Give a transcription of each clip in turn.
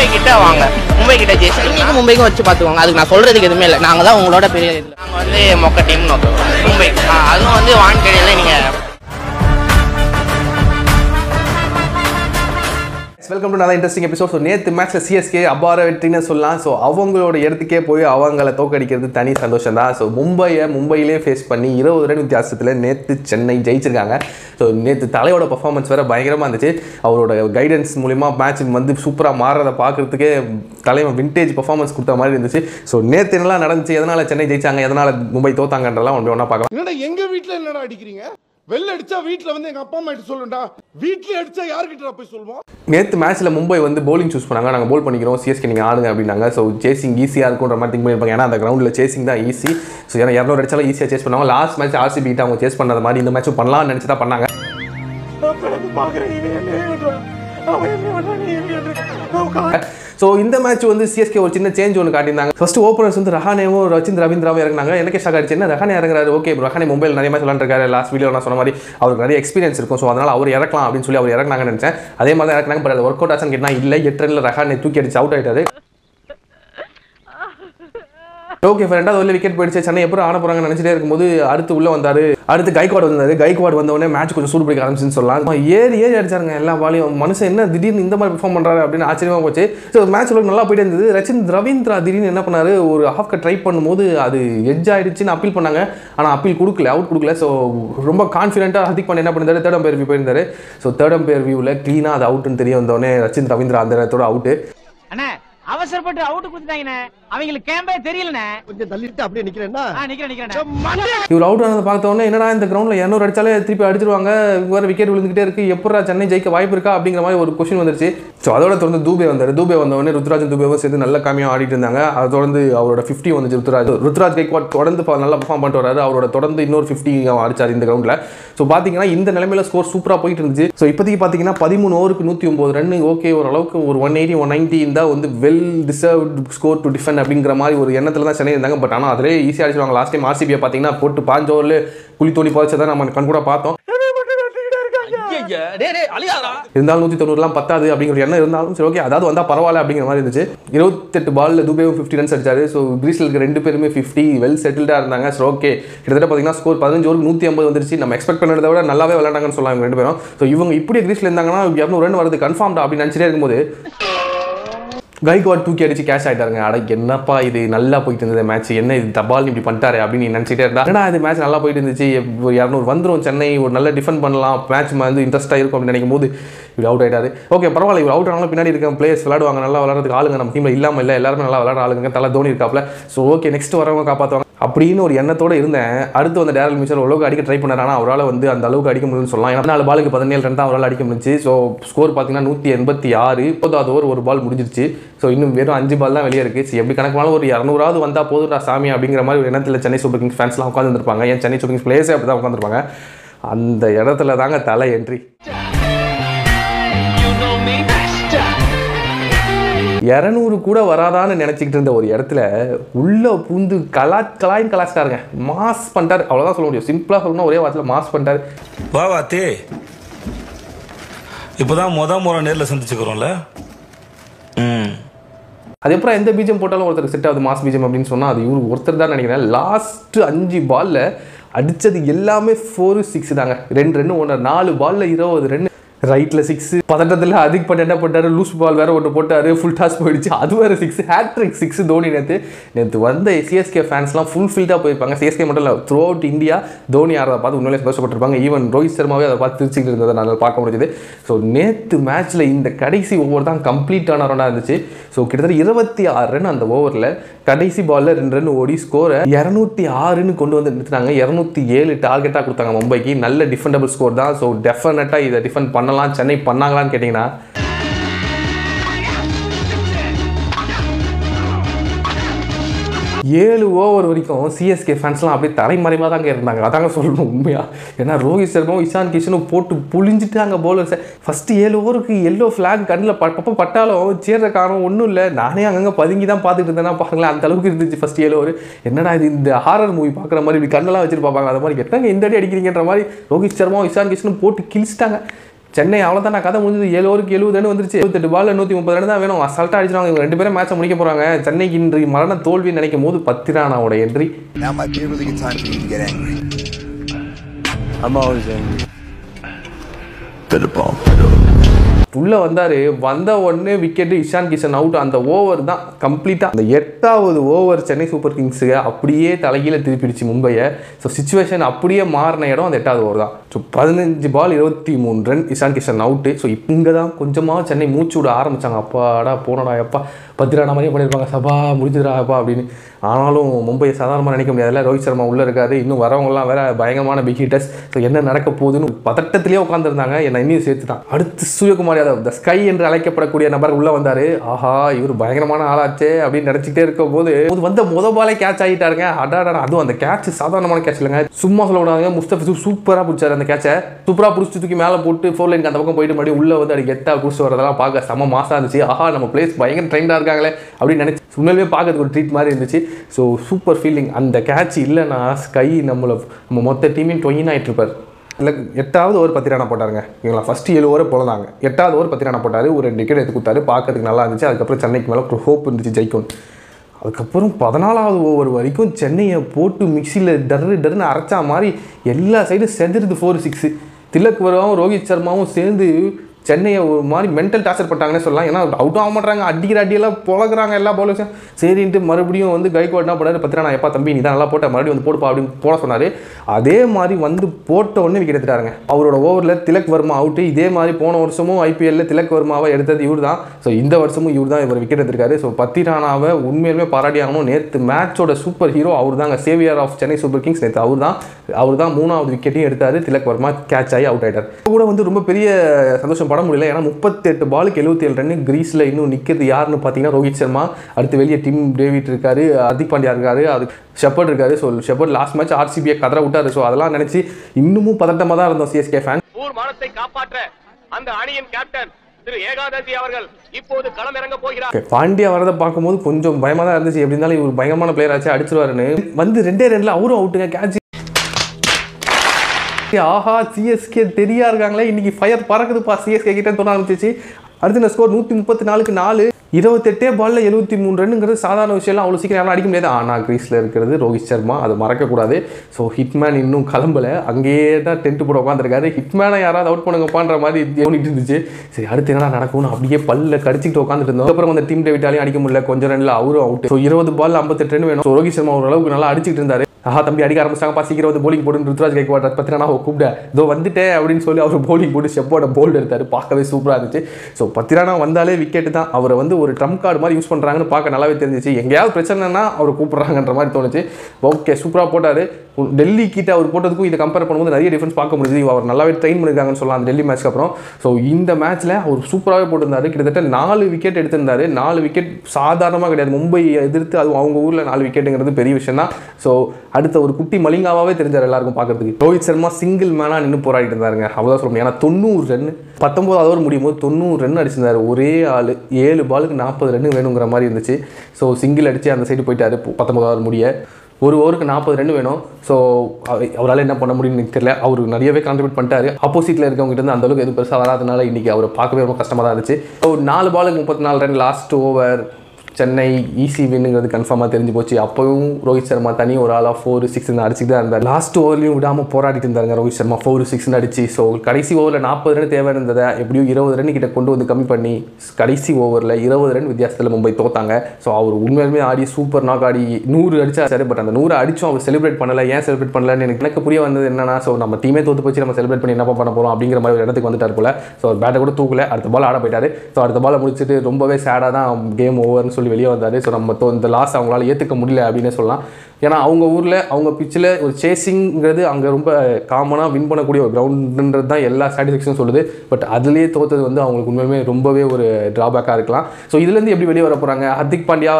மும்பை கிட்ட வாங்க மும்பை கிட்ட ஜெயிச்சு நீங்க மும்பைக்கும் வச்சு பார்த்துக்கோங்க அதுக்கு நான் சொல்றதுக்கு எதுவுமே இல்லை நாங்கள் தான் உங்களோட பெரிய இது நாங்கள் வந்து மொக்க டீம் மும்பை ஆ, அதுவும் வந்து வான்கடையில் நீங்கள் வெல்கம் டு நல்ல இன்ட்ரெஸ்டிங் எபிசோட் ஸோ நேற்று மேட்ச்சில் சிஎஸ்கே அபார வெற்றின்னு சொல்லலாம் ஸோ அவங்களோட இடத்துக்கே போய் அவங்கள தோக்கடிக்கிறது தனி சந்தோஷம் தான் ஸோ மும்பையை மும்பையிலே ஃபேஸ் பண்ணி இருபது ரன் வித்தியாசத்தில் நேற்று சென்னை ஜெயிச்சிருக்காங்க ஸோ நேற்று தலையோட பர்ஃபார்மன்ஸ் வேறு பயங்கரமாக இருந்துச்சு அவரோட கைடன்ஸ் மூலிமா மேட்ச் வந்து சூப்பராக மாறுறதை பார்க்குறதுக்கே தலைவன் விண்டேஜ் பர்ஃபார்மன்ஸ் கொடுத்த மாதிரி இருந்துச்சு ஸோ நேற்று என்னலாம் நடந்துச்சு எதனால் சென்னை ஜெயிச்சாங்க எதனால் மும்பை தோத்தாங்கன்றலாம் ஒன்று ஒன்றா பார்க்கலாம் என்னடா எங்க வீட்ல என்னடா அடிக்கிறீங்க வெளில அடிச்சா வீட்ல வந்து எங்க அப்பா அம்மா கிட்ட சொல்லுண்டா வீட்லயே அடிச்சா யார்கிட்ட போய் சொல்லுவோம் நேற்று மேட்ச்சில் மும்பை வந்து bowling சூஸ் பண்ணாங்க நாங்கள் போல் பண்ணிக்கிறோம் சிஎஸ்கே நீங்கள் ஆடுங்க அப்படின்னாங்க ஸோ சேசிங் ஈஸியாக இருக்குன்ற மாதிரி திங்க் பண்ணியிருப்பாங்க ஏன்னா அந்த கிரௌண்டில் சேசிங் தான் ஈஸி ஸோ ஏன்னா இரநூறு அடிச்சாலும் ஈஸியாக சேஸ் பண்ணுவாங்க லாஸ்ட் மேட்ச் ஆர்சிபி கிட்ட அவங்க சேஸ் பண்ணது மாதிரி இந்த மேட்ச்சும் பண்ணலாம்னு நினச்சி தான் பண்ணாங்க ஸோ இந்த மேட்ச் வந்து சிஎஸ்கே ஒரு சின்ன சேஞ்ச் ஒன்று காட்டியிருந்தாங்க ஃபர்ஸ்ட் ஓப்பனர்ஸ் வந்து ரஹானேவும் ரச்சிந்த் ரவீந்திராவும் இறங்கினாங்க எனக்கே ஷாக் ஆயிடுச்சு என்ன ரஹானே இறங்குறாரு ஓகே ரஹானே மும்பையில் நிறைய மேட்ச் விளாண்டுருக்காரு லாஸ்ட் வீடியோ நான் சொன்ன மாதிரி அவருக்கு நிறைய எக்ஸ்பீரியன்ஸ் இருக்கும் ஸோ அதனால் அவர் இறக்கலாம் அப்படின்னு சொல்லி அவர் இறக்குனாங்கன்னு நினச்சேன் அதே மாதிரி தான் இறக்குனாங்க பட் அது ஒர்க் அவுட் ஆச்சுன்னு கேட்டால் இல்லை எட்டு ரனில் ரஹானே தூக்கி அடிச்சு அவுட் ஆயிட்டாரு ஓகே ரெண்டாவது உள்ள விக்கெட் போயிடுச்சு சென்னை எப்போ ஆன போறாங்கன்னு நினைச்சிட்டே இருக்கும்போது அடுத்து உள்ள வந்தாரு அடுத்து கைக்வாட் வந்தாரு கைக்வாட் வந்த உடனே மேட்ச் கொஞ்சம் சூடு பிடிக்க ஆரம்பிச்சுன்னு சொல்லலாம் ஏறி ஏறி அடிச்சாருங்க எல்லா பாலையும் மனுஷன் என்ன திடீர்னு இந்த மாதிரி பெர்ஃபார்ம் பண்றாரு அப்படின்னு ஆச்சரியமா போச்சு ஸோ மேட்ச் நல்லா போயிட்டு இருந்தது ரச்சின் ரவீந்திரா திடீர்னு என்ன பண்ணாரு ஒரு ஹாஃப் ட்ரை பண்ணும்போது அது எட்ஜ் ஆயிடுச்சுன்னு அப்பீல் பண்ணாங்க ஆனால் அப்பீல் கொடுக்கல அவுட் கொடுக்கல ஸோ ரொம்ப கான்ஃபிடென்ட்டாக ஹர்திக் பாண்டியா என்ன பண்ணிருந்தாரு தேர்ட் அம்பேர் வியூ போயிருந்தாரு ஸோ தேர்ட் அம்பேர் வியூவில் க்ளீனாக அது அவுட்னு தெரிய வந்தோடனே ரச்சின் ரவீந்திரா அந்த இடத்தோட அவுட்டு அண்ணே அவசரப்பட்டு அவுட் கொடுத்துட்டாங்கண்ணே அவங்களுக்கு கேம்பே தெரியலண்ணே கொஞ்சம் தள்ளிட்டு அப்படியே நிக்கிறேன்னா ஆ நிக்கிறேன் நிக்கிறேன் இவர் அவுட் ஆனதை பார்த்த உடனே என்னடா இந்த கிரௌண்டில் இரநூறு அடிச்சாலே திருப்பி அடிச்சிருவாங்க வேறு விக்கெட் விழுந்துகிட்டே இருக்கு எப்படா சென்னை ஜெயிக்க வாய்ப்பு இருக்கா அப்படிங்கிற மாதிரி ஒரு கொஸ்டின் வந்துருச்சு ஸோ அதோட தொடர்ந்து தூபே வந்தார் தூபே வந்த உடனே ருத்ராஜன் தூபேவும் சேர்ந்து நல்ல காமியாக ஆடிட்டு இருந்தாங்க அதை தொடர்ந்து அவரோட ஃபிஃப்டி வந்துச்சு ருத்ராஜ் ருத்ராஜ் கைக்வாட் தொடர்ந்து ப- நல்லா பர்ஃபார்ம் பண்ணிட்டு வராரு அவரோட தொடர்ந்து இன்னொரு ஃபிஃப்டி அடிச்சார் இந்த கிரௌண்டில் ஸோ பார்த்தீங்கன்னா இந்த நிலைமையில ஸ்கோர் சூப்பராக போயிட்டு இருந்துச்சு ஸோ இப்போதைக்கு பார்த்தீங்கன்னா பதிமூணு ஓவருக்கு நூற்றி ஒம்பது ரன் ஓகே ஓரளவுக்கு ஒரு ஒன் எயிட்டி ஒன் நைன்ட்டி இருந்தால் வந்து well deserved score to defend அப்படிங்கிற மாதிரி ஒரு எண்ணத்தில் தான் சென்னை இருந்தாங்க பட் ஆனால் அதிலே ஈஸியாக அடிச்சிருவாங்க லாஸ்ட் டைம் ஆர்சிபியை பார்த்தீங்கன்னா போட்டு பாஞ்சு ஓவரில் குழி தோண்டி புதைச்சதை நம்ம கண் கூட பார்த்தோம் இருந்தாலும் நூற்றி தொண்ணூறுலாம் பத்தாது அப்படிங்கிற எண்ணம் இருந்தாலும் சரி ஓகே அதாவது வந்தால் பரவாயில்ல அப்படிங்கிற மாதிரி இருந்துச்சு இருபத்தெட்டு பால்ல துபேவும் ஃபிஃப்டி ரன்ஸ் அடிச்சாரு ஸோ கிரீஸில் இருக்க ரெண்டு பேருமே ஃபிஃப்டி வெல் செட்டில்டாக இருந்தாங்க ஸோ ஓகே கிட்டத்தட்ட பார்த்தீங்கன்னா ஸ்கோர் பதினஞ்சு ஓவர் நூற்றி ஐம்பது வந்துருச்சு நம்ம எக்ஸ்பெக்ட் பண்ணதை விட நல்லாவே விளையாண்டாங்கன்னு சொல்லலாம் இவங்க ரெண்டு பேரும் ஸோ இவங்க இப்படியே கிரீஸில் இருந்தாங்கன்னா இரநூறு ரன் வருது கன்ஃபார்ம்டா அப்படின்னு நினச்சிட்டே இருக்கும்போது கைக்வாட் தூக்கி அடிச்சு கேஷ் ஆயிட்டாருங்க அட என்னப்பா இது நல்லா போயிட்டு இருந்தது மேட்ச் என்ன இது தபால் இப்படி பண்ணிட்டாரு அப்படின்னு நினச்சிட்டே இருந்தா ஏன்னா இது மேட்ச் நல்லா போயிட்டு இருந்துச்சு எப்ப- இரநூறு வந்துரும் சென்னை ஒரு நல்ல டிஃபெண்ட் பண்ணலாம் மேட்ச் வந்து இன்ட்ரெஸ்ட்டாக இருக்கும் அப்படின்னு நினைக்கும் போது இவர் அவுட் ஆயிட்டாரு ஓகே பரவாயில்ல இவர் அவுட் ஆனாலும் பின்னாடி இருக்க பிளேயர்ஸ் விளையாடுவாங்க நல்லா விளையாடுறதுக்கு ஆளுங்க நம்ம டீமில் இல்லாமல் இல்லை எல்லாருமே நல்லா விளையாட ஆளுங்க தலை தோனி இருக்காப்ல ஸோ ஓகே நெக்ஸ்ட் வரவங்க காப்பாற்றுவாங்க அப்படின்னு ஒரு எண்ணத்தோட இருந்தேன் அடுத்து வந்த டேரல் மிச்சர் ஓரளவுக்கு அடிக்க ட்ரை பண்ணாரு ஆனால் அவரால் வந்து அந்த அளவுக்கு அடிக்க முடியும்னு சொல்லலாம் ஏன்னா நாலு பாலுக்கு பதினேழு ரன் தான் அவரால் அடிக்க முடிஞ்சு ஸோ ஸ்கோர் பார்த்தீங்கன்னா நூற்றி எண்பத்தி ஆறு இப்போதாவது ஓவர் ஒரு பால் முடிஞ்சிருச்சு ஸோ இன்னும் வெறும் அஞ்சு பால் தான் வெளியே இருக்குது சரி எப்படி கணக்கு பண்ணாலும் ஒரு இரநூறாவது வந்தால் போதும்டா சாமி அப்படிங்கிற மாதிரி ஒரு எண்ணத்தில் சென்னை சூப்பர் கிங்ஸ் ஃபேன்ஸ்லாம் உட்காந்துருப்பாங்க ஏன் சென்னை சூப்பர் கிங்ஸ் பிளேயர்ஸே அப்படி தான் உட்காந்துருப்பாங்க அந்த இடத்துல தாங்க தலை என்ட்ரி இரநூறு கூட வராதான்னு நினச்சிக்கிட்டு இருந்த ஒரு இடத்துல உள்ள பூந்து கலா கலாயின் கலாச்சிட்டாருங்க மாஸ் பண்ணிட்டாரு அவ்வளோதான் சொல்ல முடியும் சிம்பிளாக சொல்லணும் ஒரே வாரத்தில் மாஸ் பண்ணிட்டாரு வா வாத்தி இப்போதான் முத முறை நேரில் சந்திச்சுக்கிறோம்ல ம் அது எப்பறம் எந்த பீஜம் போட்டாலும் ஒருத்தர் செட் ஆகுது மாஸ் பீஜம் அப்படின்னு சொன்னால் அது இவரு ஒருத்தர் தான் நினைக்கிறேன் லாஸ்ட் அஞ்சு பால்ல அடிச்சது எல்லாமே ஃபோர் சிக்ஸ் தாங்க ரெண்டு ரெண்டு ஒன்று நாலு பால்ல இருபது ரெண்டு ரைட்ல சிக்ஸ் பதட்டத்தில் அதிக் பண்ண என்ன பண்ணிட்டாரு லூஸ் பால் வேற ஒன்று போட்டாரு ஃபுல் டாஸ் போயிடுச்சு அது வேற சிக்ஸ் ஹேட்ரிக் சிக்ஸ் தோனி நேற்று நேற்று வந்த சிஎஸ்கே ஃபேன்ஸ்லாம் ஃபுல் ஃபீல்டாக போயிருப்பாங்க சிஎஸ்கே மட்டும் இல்லை த்ரூ அவுட் இந்தியா தோனி ஆடுறத பார்த்து உண்மையிலே சந்தோஷப்பட்டிருப்பாங்க ஈவன் ரோஹித் சர்மாவே அதை பார்த்து திருச்சிக்கிட்டு இருந்ததை நாங்கள் பார்க்க முடிஞ்சது ஸோ நேற்று மேட்ச்சில் இந்த கடைசி ஓவர் தான் கம்ப்ளீட்டான ரன்னாக இருந்துச்சு ஸோ கிட்டத்தட்ட இருபத்தி ஆறு ரன் அந்த ஓவரில் கடைசி பாலில் ரெண்டு ரன் ஓடி ஸ்கோரை இரநூத்தி ஆறுன்னு கொண்டு வந்து நிறுத்தினாங்க இரநூத்தி ஏழு டார்கெட்டாக கொடுத்தாங்க மும்பைக்கு நல்ல டிஃபெண்டபிள் ஸ்கோர் தான் ஸோ டெஃபினட்டாக இதை டிஃபெண்ட் பண்ணலாம் சென்னை பண்ணாங்களான்னு கேட்டிங்கன்னா ஏழு ஓவர் வரைக்கும் சிஎஸ்கே ஃபேன்ஸ்லாம் அப்படியே தலைமறைவாக தாங்க இருந்தாங்க அதாங்க சொல்லணும் உண்மையா ஏன்னா ரோஹித் சர்மாவும் இஷான் கிஷனும் போட்டு புழிஞ்சிட்டாங்க பவுலர்ஸை ஃபஸ்ட்டு ஏழு ஓவருக்கு எல்லோ ஃப்ளாக் கண்ணில் பப்ப பட்டாலும் சேர்ற காரணம் ஒன்றும் இல்லை நானே அங்கங்கே பதுங்கி தான் பார்த்துட்டு இருந்தேன்னா பாருங்களேன் அந்த அளவுக்கு இருந்துச்சு ஃபஸ்ட் ஏழு ஓவர் என்னடா இது இந்த ஹாரர் மூவி பார்க்குற மாதிரி இப்படி கண்ணெல்லாம் வச்சுட்டு பார்ப்பாங்க அது மாதிரி என்னங்க இந்த அடி அடிக்கிறீங்கன்ற மாதிரி ரோஹித் சர்மாவும் இஷான் கிஷனும் போட்டு கிழிச்சிட்டாங்க சென்னை அவ்வளோதான் கதை முடிஞ்சது ஏழு ஓவருக்கு எழுபது ரன் வந்துருச்சு எழுபத்தெட்டு பால் நூற்றி முப்பது ரன் தான் வேணும் அசால்ட்டாக அடிச்சிருவாங்க இவங்க ரெண்டு பேரும் மேட்சை முடிக்க போகிறாங்க சென்னைக்கு இன்று மரண தோல்வி நினைக்கும் போது பத்திரானாவோட entry Now might be a really good time for you to get angry. I'm always angry. Better ball. உள்ளே வந்தார் வந்த உடனே விக்கெட்டு இஷான் கிஷன் அவுட் அந்த ஓவர் தான் கம்ப்ளீட்டாக அந்த எட்டாவது ஓவர் சென்னை சூப்பர் கிங்ஸுக்கு அப்படியே தலைகீழ திருப்பிடுச்சு மும்பையை ஸோ சுச்சுவேஷன் அப்படியே மாறின இடம் அந்த எட்டாவது ஓவர் தான் ஸோ பதினஞ்சு பால் இருபத்தி மூணு run Ishan Kishan out so இங்கே தான் கொஞ்சமாக சென்னை மூச்சு விட ஆரம்பித்தாங்க அப்பாடா போனடா எப்பா பத்திரான மாதிரியே பண்ணியிருப்பாங்க சபா முடிஞ்சுடா அப்பா அப்படின்னு ஆனாலும் மும்பை சாதாரணமாக நினைக்க முடியாதுல்ல ரோஹித் சர்மா உள்ளே இருக்காரு இன்னும் வரவங்கலாம் வேற பயங்கரமான பிக் ஹிட்டர்ஸ் ஸோ என்ன நடக்க போகுதுன்னு பதட்டத்திலேயே உட்காந்துருந்தாங்க என்னை இன்னும் சேர்த்து தான் அடுத்து சூரியகுமார் யாதவ் த ஸ்கை என்று அழைக்கப்படக்கூடிய நபர் உள்ளே வந்தார் ஆஹா இவர் பயங்கரமான ஆளாச்சே அப்படின்னு நினச்சிக்கிட்டே இருக்கும் போது இது வந்த முத பாலே கேட்ச் ஆகிட்டாருங்க அடாடா அதுவும் அந்த கேட்ச் சாதாரணமான கேட்ச் இல்லைங்க சும்மா சொல்ல விடாங்க முஸ்தபிசு சூப்பராக பிடிச்சாரு அந்த கேட்சை சூப்பராக பிடிச்சி தூக்கி மேலே போட்டு ஃபோர் லைனுக்கு அந்த பக்கம் போயிட்டு மறுபடியும் உள்ளே வந்து அது கெத்தாக பிடிச்சி வரதெல்லாம் பார்க்க செம மாசாக இருந்துச்சு ஆஹா நம்ம பிளேஸ் பயங்கர ட்ரெண்டாக இருக்காங்களே அப்படின்னு நினச்சி உண்மையிலேயே பார்க்கறதுக்கு ஒரு ட்ரீட் மாதிரி இருந்துச்சு ஸோ சூப்பர் ஃபீலிங் அந்த கேட்ச் இல்லைன்னா ஸ்கை நம்மளை நம்ம மொத்த டீமையும் டொயின் ஆகிட்டு இருப்பார் இல்லை எட்டாவது ஓவர் பத்து ரன் போட்டாருங்க இவங்களா ஃபஸ்ட்டு ஏழு ஓவர் போலதாங்க எட்டாவது ஓவர் பத்து ரன் போட்டார் ஒரு ரெண்டு விக்கெட் எடுத்து கொடுத்தாரு பார்க்கறதுக்கு நல்லா இருந்துச்சு அதுக்கப்புறம் சென்னைக்கு மேலே ஒரு ஹோப் இருந்துச்சு ஜெயிக்கும் அதுக்கப்புறம் பதினாலாவது ஓவர் வரைக்கும் சென்னையை போட்டு மிக்சியில் டர்ரு டர்னு அரைச்சா மாதிரி எல்லா சைடும் செதுருது ஃபோர் சிக்ஸு திலக் வராவும் ரோஹித் சர்மாவும் சேர்ந்து சென்னையை ஒரு மாதிரி மென்டல் டார்ச்சர் பண்ணாங்கன்னே சொல்லலாம் ஏன்னா அவுட் ஆக மாட்டாங்க அடிக்கிற அடியெல்லாம் பொழகுறாங்க எல்லா பவுலர்ஸும் சரின்ட்டு மறுபடியும் வந்து கைகோட் என்ன பண்ணாரு பத்திரா நான் எப்பா தம்பி நீ தான் நல்லா போட்ட மறுபடியும் வந்து போடுப்பா அப்படின்னு போட சொன்னார் அதே மாதிரி வந்து போட்ட உடனே விக்கெட் எடுத்துட்டாருங்க அவரோட ஓவரில் திலக் வர்மா அவுட்டு இதே மாதிரி போன வருஷமும் ஐபிஎல்ல திலக் வர்மாவை எடுத்தது இவர் தான் ஸோ இந்த வருஷமும் இவர் தான் இவர் விக்கெட் எடுத்திருக்காரு ஸோ பத்திரானாவை உண்மையிலுமே பாராட்டி ஆகணும் நேற்று மேட்சோட சூப்பர் ஹீரோ அவர் தாங்க saviour of Chennai Super Kings நேற்று அவர் தான் அவர் தான் மூணாவது விக்கெட்டையும் எடுத்தார் திலக் வர்மா கேட்ச் ஆகி அவுட் ஆயிட்டார் இப்ப கூட வந்து ரொம்ப பெரிய சந்தோஷம் பட முடியல ஏன்னா முப்பத்தெட்டு பாலுக்கு எழுபத்தி ஏழு ரன் கிரீஸில் இன்னும் நிற்கிறது யாருன்னு பார்த்தீங்கன்னா ரோஹித் சர்மா அடுத்து வெளியே டிம் டேவிட் இருக்காரு ஹர்திக் பாண்டியா இருக்காரு அது ஷெப்பர்ட் இருக்காரு ஸோ ஷெப்பர்ட் லாஸ்ட் மேட்ச் ஆர்சிபியை கதற விட்டாரு ஸோ அதெல்லாம் நினச்சி இன்னமும் பதட்டமாக தான் இருந்தோம் சிஎஸ்கே ஃபேன் ஊர் மானத்தை காப்பாற்ற அந்த அணியின் கேப்டன் திரு ஏகாதசி அவர்கள் இப்போது களமிறங்க போகிறார் ஓகே பாண்டியா வரதை பார்க்கும்போது கொஞ்சம் பயமாக தான் இருந்துச்சு எப்படி இருந்தாலும் இவர் பயங்கரமான பிளேயர் ஆச்சு அடிச்சிருவாருன்னு வந்து ரெண்டே ரெண்டில் அவரும் அவுட்டுங்க கேட்ச் ஆஹா சிஎஸ்கே தெரியா இருக்காங்களே இன்னைக்கு ஃபயர் பறக்குதுப்பா சிஎஸ்கே கிட்ட தோண ஆரம்பிச்சிச்சு அடுத்த ஸ்கோர் நூற்றி முப்பத்தி நாலுக்கு நாலு இருபத்தெட்டே பால்ல எழுபத்தி மூணு ரன்னுங்கிறது சாதாரண விஷயம்லாம் அவ்வளோ சீக்கிரம் யாரும் அடிக்க முடியாது ஆனால் கிரீஸில் இருக்கிறது ரோஹித் சர்மா அதை மறக்கக்கூடாது ஸோ ஹிட்மேன் இன்னும் கிளம்பல அங்கேயே தான் டென்ட் போட உட்காந்துருக்காரு ஹிட்மேனை யாராவது அவுட் பண்ணுங்கப்பான்ற மாதிரி தோணிட்டு இருந்துச்சு சரி அடுத்து என்ன நடக்கும்னு அப்படியே பல்ல கடிச்சிட்டு உட்காந்துட்டு இருந்தோம் அப்புறம் அந்த டீம் டேவிட்டாலையும் அடிக்க முடியல கொஞ்சம் ரன்ல அவரும் அவுட் ஸோ இருபது பால் ஐம்பத்தெட்டு ரன் வேணும் ஸோ ரோஹித் சர்மா ஓரளவுக்கு நல்லா அடிச்சிட்டு இருந்தாரு ஆஹா தம்பி அடிக்க ஆரம்பிச்சாங்கப்பா சீக்கிரம் வந்து போலிங் போட்டு ருத்ராஜ் கைக்வாட் பத்தி நான் கூப்பிட்டேன் இதோ வந்துட்டேன் அப்படின்னு சொல்லி அவர் போலிங் போட்டு ஷெப்போட போல்டு எடுத்தார் பார்க்கவே சூப்பராக இருந்துச்சு ஸோ பத்திரானா வந்தாலே விக்கெட் தான் அவரை வந்து ஒரு ட்ரம் கார்டு மாதிரி யூஸ் பண்ணுறாங்கன்னு பார்க்க நல்லாவே தெரிஞ்சிச்சு எங்கேயாவது பிரச்சனைனா அவர் கூப்பிட்றாங்கன்ற மாதிரி தோணுச்சு ஓகே சூப்பராக போட்டார் டெல்லி கிட்ட அவர் போட்டதுக்கும் இதை கம்பேர் பண்ணும்போது நிறைய டிஃபரன்ஸ் பார்க்க முடியுது அவர் நல்லாவே ட்ரெயின் பண்ணியிருக்காங்கன்னு சொல்லலாம் அந்த டெல்லி மேட்ச்க்கு அப்புறம் ஸோ இந்த மேட்ச்சில் அவர் சூப்பராகவே போட்டிருந்தாரு கிட்டத்தட்ட நாலு விக்கெட் எடுத்திருந்தாரு நாலு விக்கெட் சாதாரணமாக கிடையாது மும்பை எதிர்த்து அது அவங்க ஊரில் நாலு விக்கெட்டுங்கிறது பெரிய விஷயம் தான் ஸோ அடுத்த ஒரு குட்டி மலிங்காவாகவே தெரிஞ்சார் எல்லாருக்கும் பார்க்கறதுக்கு ரோஹித் சர்மா சிங்கிள் மேனாக நின்று போராடிட்டு இருந்தாருங்க அவ்வளோதான் சொல்ல முடியும் ஏன்னா தொண்ணூறு ரன் பத்தொம்போது ஓவர் முடியும் போது தொண்ணூறு ரன் அடிச்சிருந்தாரு ஒரே ஆள் ஏழு பாலுக்கு நாற்பது ரன் வேணுங்கிற மாதிரி இருந்துச்சு ஸோ சிங்கிள் அடித்து அந்த சைடு போயிட்டாரு பத்தொம்பது ஓவர் முடிய ஒரு ஓவருக்கு நாற்பது ரன் வேணும் ஸோ அவரால் என்ன பண்ண முடியும்னு எனக்கு தெரியல அவர் நிறையவே கான்ட்ரிபியூட் பண்ணிட்டாரு ஆப்போசிட்டில் இருக்கவங்ககிட்ட இருந்து அந்த அளவுக்கு எதுவும் பெருசாக வராதனால இன்றைக்கி அவரை பார்க்கவே ரொம்ப கஷ்டமாக தான் இருந்துச்சு ஸோ நாலு பாலுக்கு முப்பத்தி நாலு ரன் லாஸ்ட் ஓவர் சென்னை ஈஸி வின்னுங்கிறது கன்ஃபார்மாக தெரிஞ்சு போச்சு அப்போவும் ரோஹித் சர்மா தனி ஒரு ஆளாக ஃபோர் சிக்ஸ் அடிச்சுட்டு தான் இருந்தார் லாஸ்ட் ஓவர்லையும் விடாமல் போராடிட்டு இருந்தாருங்க ரோஹித் சர்மா ஃபோர் சிக்ஸ் அடிச்சு ஸோ கடைசி ஓவரில் நாற்பது ரன் தேவை இருந்ததை எப்படியும் இருபது ரன் கிட்ட கொண்டு வந்து கம்மி பண்ணி கடைசி ஓவரில் இருபது ரன் வித்தியாசத்தில் மும்பை தோத்தாங்க ஸோ அவர் உண்மையிலுமே ஆடி சூப்பர் நாக் ஆடி நூறு அடிச்சா சரி பட் அந்த நூறு அடிச்சும் அவர் செலிப்ரேட் பண்ணல ஏன் செலிப்ரேட் பண்ணலன்னு எனக்கு எனக்கு புரிய வந்தது என்னன்னா ஸோ நம்ம டீமே தோத்து போச்சு நம்ம செலிப்ரேட் பண்ணி என்ன பண்ண போகிறோம் அப்படிங்கிற மாதிரி ஒரு இடத்துக்கு வந்துட்டார் போல ஸோ அவர் பேட்டை கூட தூக்கல அடுத்த பால் ஆட போயிட்டாரு ஸோ அடுத்த பாலை முடிச்சுட்டு ரொம்பவே சேடாக தான் கேம் ஓவர்னு சொல்லி வெளியே வந்தார் ஸோ நம்ம தோ- இந்த லாஸ் அவங்களால ஏற்றுக்க முடியல அப்படின்னே சொல்லலாம் ஏன்னா அவங்க ஊரில் அவங்க பிச்சில் ஒரு சேசிங்கிறது அங்கே ரொம்ப காமனாக வின் பண்ணக்கூடிய ஒரு கிரவுண்டுன்றது தான் எல்லா ஸ்டாட்டிஸ்டிக்ஸும் சொல்லுது பட் அதுலேயே தோத்தது வந்து அவங்களுக்கு உண்மையுமே ரொம்பவே ஒரு ட்ராபேக்காக இருக்கலாம் ஸோ இதுலேருந்து எப்படி வெளியே வர போகிறாங்க ஹர்திக் பாண்டியா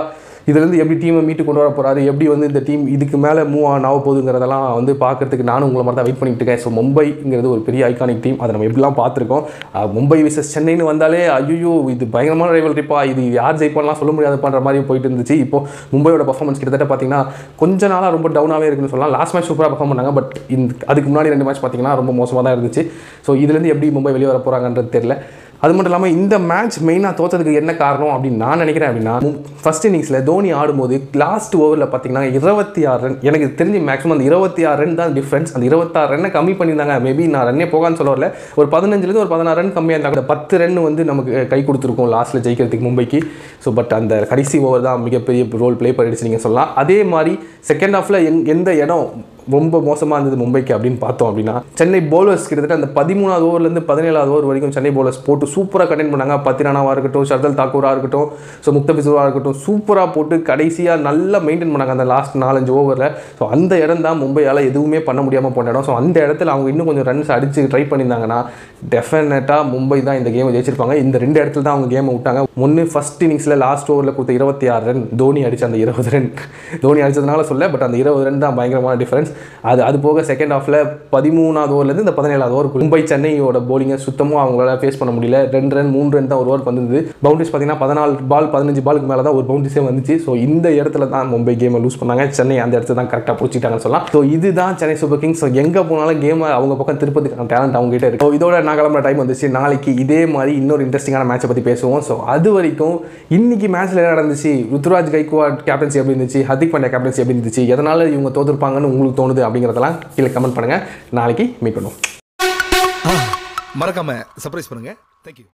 இதுலேருந்து எப்படி டீமை மீட்டு கொண்டு வர போகிறாரு எப்படி வந்து இந்த டீம் இதுக்கு மேலே மூவ் ஆன் ஆக போகுதுங்கிறதெல்லாம் வந்து பார்க்கறதுக்கு நானும் உங்களை மாதிரி தான் வெயிட் பண்ணிட்டு இருக்கேன் ஸோ மும்பைங்கிறது ஒரு பெரிய ஐகானிக் டீம் அதை நம்ம எப்படிலாம் பார்த்துருக்கோம் அஹ் மும்பை விசஸ் சென்னைன்னு வந்தாலே ஐயோ இது பயங்கரமான ரைவல்ரிப்பா இது யார் ஜெயிப்பான்லாம் சொல்ல முடியாது பண்ணுற மாதிரி போயிட்டு இருந்துச்சு இப்போ மும்பையோட பர்ஃபார்மன்ஸ் கிட்டத்தட்ட பார்த்தீங்கன்னா கொஞ்ச நாளாக ரொம்ப டவுனாகவே இருக்குன்னு சொல்லலாம் லாஸ்ட் மேட்ச் சூப்பராக பர்ஃபார்ம் பண்ணாங்க பட் இந்த அதுக்கு முன்னாடி ரெண்டு மேட்ச் பார்த்தீங்கன்னா ரொம்ப மோசமாக தான் இருந்துச்சு ஸோ இதுலேருந்து எப்படி மும்பை வெளியே வர போகிறாங்கன்றது தெரியல அது மட்டும் இல்லாமல் இந்த மேட்ச் மெயினாக தோத்ததுக்கு என்ன காரணம் அப்படின்னு நான் நினைக்கிறேன் அப்படின்னா ஃபர்ஸ்ட் இன்னிங்ஸில் தோனி ஆடும்போது லாஸ்ட் ஓவரில் பார்த்தீங்கன்னா இருபத்தி ஆறு ரன் எனக்கு தெரிஞ்சு மேக்ஸிமம் அந்த இருபத்தி ஆறு ரன் தான் டிஃப்ரென்ஸ் அந்த இருபத்தாறு ரன்னை கம்மி பண்ணியிருந்தாங்க மேபி நான் ரன்னே போகான்னு சொல்ல வரல ஒரு பதினஞ்சுலேருந்து ஒரு பதினாறு ரன் கம்மியாக இருந்தாங்க பத்து ரன் வந்து நமக்கு கை கொடுத்துருக்கோம் லாஸ்ட்டில் ஜெயிக்கிறதுக்கு மும்பைக்கு ஸோ பட் அந்த கடைசி ஓவர் தான் மிகப்பெரிய ரோல் ப்ளே பண்ணிடுச்சு நீங்கள் சொல்லலாம் அதே மாதிரி செகண்ட் ஹாஃபில் எங் எந்த இடம் ரொம்ப மோசமாக இருந்தது மும்பைக்கு அப்படின்னு பார்த்தோம் அப்படின்னா சென்னை பவுலர்ஸ் கிட்டத்தட்ட அந்த பதிமூணாவது ஓவர்லேருந்து பதினேழாவது ஓவர் வரைக்கும் சென்னை பவுலர்ஸ் போட்டு சூப்பராக கண்டெயின் பண்ணாங்க பத்திரானாவாக இருக்கட்டும் ஷர்தல் தாக்கூராக இருக்கட்டும் ஸோ முக்தபிசுராக இருக்கட்டும் சூப்பராக போட்டு கடைசியாக நல்லா மெயின்டைன் பண்ணாங்க அந்த லாஸ்ட் நாலஞ்சு ஓவரில் ஸோ அந்த இடம் தான் மும்பையால் எதுவுமே பண்ண முடியாமல் போன இடம் ஸோ அந்த இடத்துல அவங்க இன்னும் கொஞ்சம் ரன்ஸ் அடித்து ட்ரை பண்ணியிருந்தாங்கன்னா டெஃபினட்டாக மும்பை தான் இந்த கேமை ஜெயிச்சிருப்பாங்க இந்த ரெண்டு இடத்துல தான் அவங்க கேமை விட்டாங்க ஒன்று ஃபஸ்ட் இன்னிங்ஸில் லாஸ்ட் ஓவரில் கொடுத்த இருபத்தி ஆறு ரன் தோனி அடிச்ச அந்த இருபது ரன் தோனி அடிச்சதுனால சொல்ல பட் அந்த இருபது ரன் தான் பயங்கரமான டிஃபரன்ஸ் அது அது போக செகண்ட் ஹாஃபில் பதிமூணாவது ஓவர்லேருந்து இந்த பதினேழாவது ஓவர் மும்பை சென்னையோட போலிங்கை சுத்தமாக அவங்களால ஃபேஸ் பண்ண முடியல ரெண்டு ரன் மூணு ரன் தான் ஒரு ஓவர் வந்தது பவுண்டரிஸ் பார்த்தீங்கன்னா பதினாலு பால் பதினஞ்சு பாலுக்கு மேலே தான் ஒரு பவுண்டரிஸே வந்துச்சு ஸோ இந்த இடத்துல தான் மும்பை கேமை லூஸ் பண்ணாங்க சென்னை அந்த இடத்துல தான் கரெக்டாக பிடிச்சிட்டாங்கன்னு சொல்லலாம் ஸோ இதுதான் சென்னை சூப்பர் கிங்ஸ் ஸோ எங்கே போனாலும் கேமை அவங்க பக்கம் திருப்பதுக்கான டேலண்ட் அவங்க கிட்ட இருக்கு ஸோ இதோட நான் கிளம்புற டைம் வந்துச்சு நாளைக்கு இதே மாதிரி இன்னொரு இன்ட்ரெஸ்டிங்கான மேட்சை பற்றி பேசுவோம் ஸோ அது வரைக்கும் இன்னைக்கு மேட்ச்சில் என்ன நடந்துச்சு ருத்துராஜ் கைக்வாட் கேப்டன்சி எப்படி இருந்துச்சு ஹர்திக் பாண்டியா கேப்டன்சி எப்படி இருந்துச்சு எதனால் இவங்க தோத்துருப்பாங்கன்னு உங்களுக்கு தோணுது அப்படிங்கிறதெல்லாம் கீழே கமெண்ட் பண்ணுங்கள் நாளைக்கு மீட் பண்ணுவோம் மறக்காம சர்ப்ரைஸ் பண்ணுங்க தேங்க்யூ